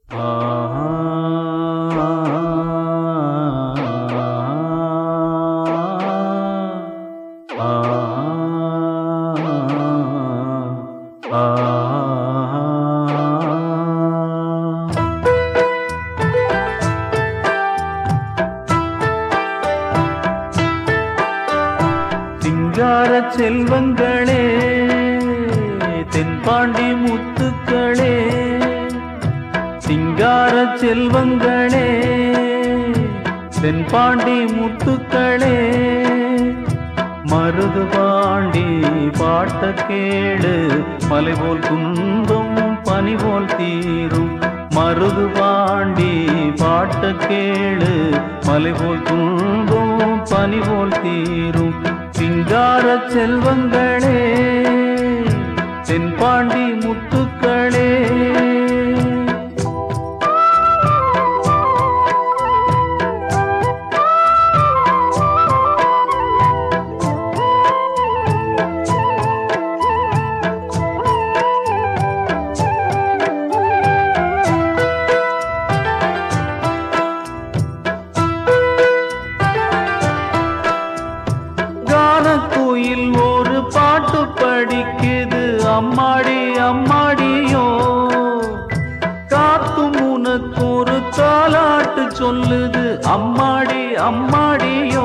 சிங்கார செல்வங்களே தென்பாண்டி முத்துக்களே சிங்கார செல்வங்களே தென்பாண்டி முத்துக்களே மருது பாண்டி பாட்ட கேளு மலை போல் குன்றும் பனி போல் தீரும் மருது பாண்டி பாட்ட கேளு மலை போல் குன்றும் பனி போல் தீரும் சிங்கார செல்வங்களே தென்பாண்டி முத்துக்களே கானக்குயில் ஒரு பாட்டு படிக்குது அம்மாடி அம்மாடியோ காத்தும் உனக்கு ஒரு தாலாட்டு சொல்லுது அம்மாடி அம்மாடியோ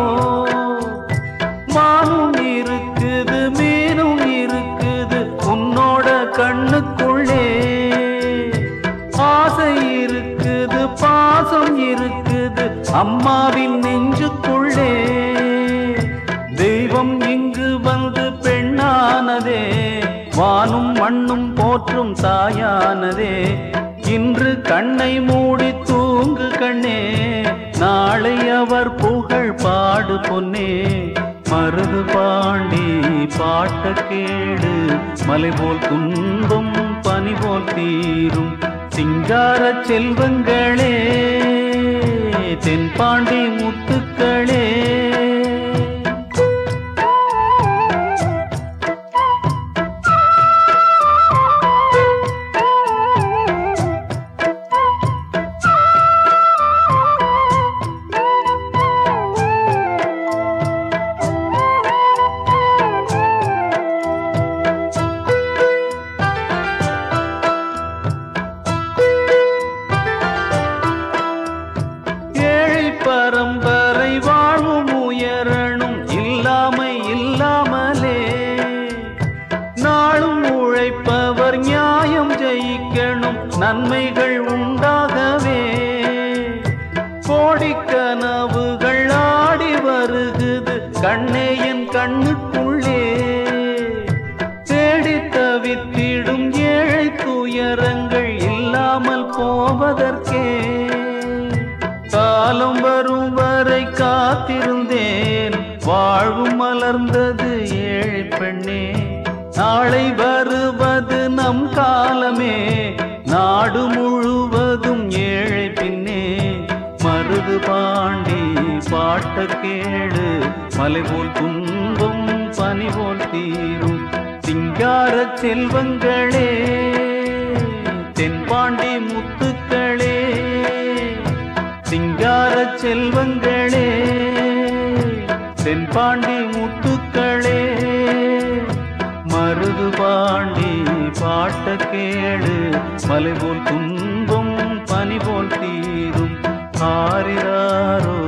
மானும் இருக்குது மீனும் இருக்குது உன்னோட கண்ணுக்குள்ளே ஆசை இருக்குது பாசம் இருக்குது அம்மாவின் நெஞ்சுக்குள்ளே தெய்வம் இங்கு வந்து பெண்ணானதே வானும் மண்ணும் போற்றும் தாயானதே இன்று கண்ணை மூடி தூங்கு கண்ணே நாளை அவர் புகழ் பாடு பொன்னே மருது பாண்டி பாட்ட கேடு மலை போல் துன்பம் பனி போல் தீரும் சிங்கார செல்வங்களே தென்பாண்டி முத்துக்களே ஏழை பரம்பரை வாழ்வும் உயரணும் இல்லாமை இல்லாமலே நாளும் உழைப்பவர் நியாயம் ஜெயிக்கணும் நன்மைகள் உண்டாகவே கோடிக்கனவுகள் ஆடி வருகுது கண்ணே என் கண்ணுக்குள்ளே தேடி தவித்திடும் ஏழை துயரங்கள் இல்லாமல் போவதற்கே காலம் வரும் வரை காத்திருந்தேன் வாழ்வும் மலர்ந்தது ஏழை பெண்ணே நாளை வருவது நம் காலமே நாடு முழுவதும் ஏழை பின்னே மருது பாண்டி பாட்ட கேளு மலை போல் துன்பம் பனி போல் தீரும் சிங்கார செல்வங்களே தென்பாண்டி முத்துக்களே சிங்கார செல்வங்களே தென்பாண்டி முத்துக்களே மருது பாண்டி பாட்ட கேளு மலை போல் துன்பம் பனி போல் தீரும் ஆரிராரோ